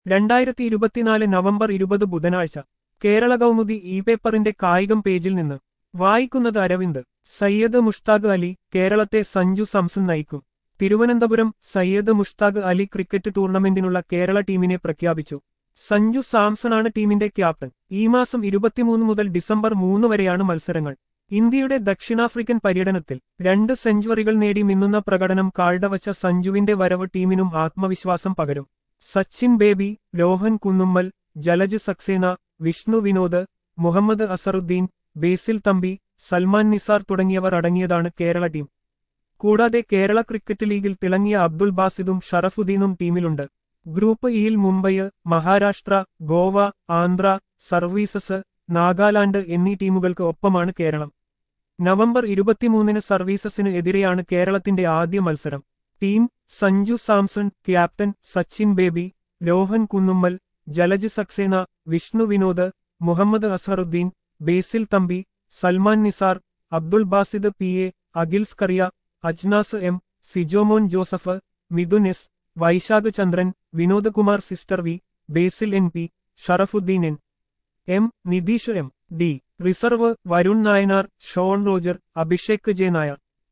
രണ്ടായിരത്തി ഇരുപത്തിനാല് നവംബർ ഇരുപത് ബുധനാഴ്ച കേരള കൗമുദി ഇ പേപ്പറിന്റെ കായികം പേജിൽ നിന്ന് വായിക്കുന്നത് അരവിന്ദ് സയ്യദ് മുഷ്താഖ് അലി കേരളത്തെ സഞ്ജു സാംസൺ നയിക്കും തിരുവനന്തപുരം സയ്യദ് മുഷ്താഖ് അലി ക്രിക്കറ്റ് ടൂർണമെന്റിനുള്ള കേരള ടീമിനെ പ്രഖ്യാപിച്ചു സഞ്ജു സാംസണാണ് ടീമിന്റെ ക്യാപ്റ്റൻ ഈ മാസം ഇരുപത്തിമൂന്ന് മുതൽ ഡിസംബർ മൂന്ന് വരെയാണ് മത്സരങ്ങൾ ഇന്ത്യയുടെ ദക്ഷിണാഫ്രിക്കൻ പര്യടനത്തിൽ രണ്ട് സെഞ്ചുറികൾ നേടി മിന്നുന്ന പ്രകടനം കാഴ്ചവച്ച സഞ്ജുവിന്റെ വരവ് ടീമിനും ആത്മവിശ്വാസം പകരും സച്ചിൻ ബേബി രോഹൻ കുന്നുമ്മൽ ജലജ് സക്സേന വിഷ്ണു വിനോദ് മുഹമ്മദ് അസറുദ്ദീൻ ബേസിൽ തമ്പി സൽമാൻ നിസാർ തുടങ്ങിയവർ അടങ്ങിയതാണ് കേരള ടീം കൂടാതെ കേരള ക്രിക്കറ്റ് ലീഗിൽ തിളങ്ങിയ അബ്ദുൾ ബാസിദും ഷറഫുദ്ദീനും ടീമിലുണ്ട് ഗ്രൂപ്പ് ഇയിൽ മുംബൈ മഹാരാഷ്ട്ര ഗോവ ആന്ധ്ര സർവീസസ് നാഗാലാൻഡ് എന്നീ ടീമുകൾക്ക് ഒപ്പമാണ് കേരളം നവംബർ ഇരുപത്തിമൂന്നിന് സർവീസസിന് എതിരെയാണ് കേരളത്തിന്റെ ആദ്യ മത്സരം team Sanju Samson captain Sachin Baby Rohan Kunnummal Jalaj Saxena Vishnu Vinod Mohammed Azharuddeen Basil Thampi Salman Nizar Abdul Basith P A Akhil Scaria Ajnas M Sijomon Joseph Mithun S Vaisakh Chandran Vinodkumar സിസ്റ്റർ V Basil N P Sharafudheen N M Nidheesh M D reserve Varun Nayanar Shaun Roger Abhishek J Nair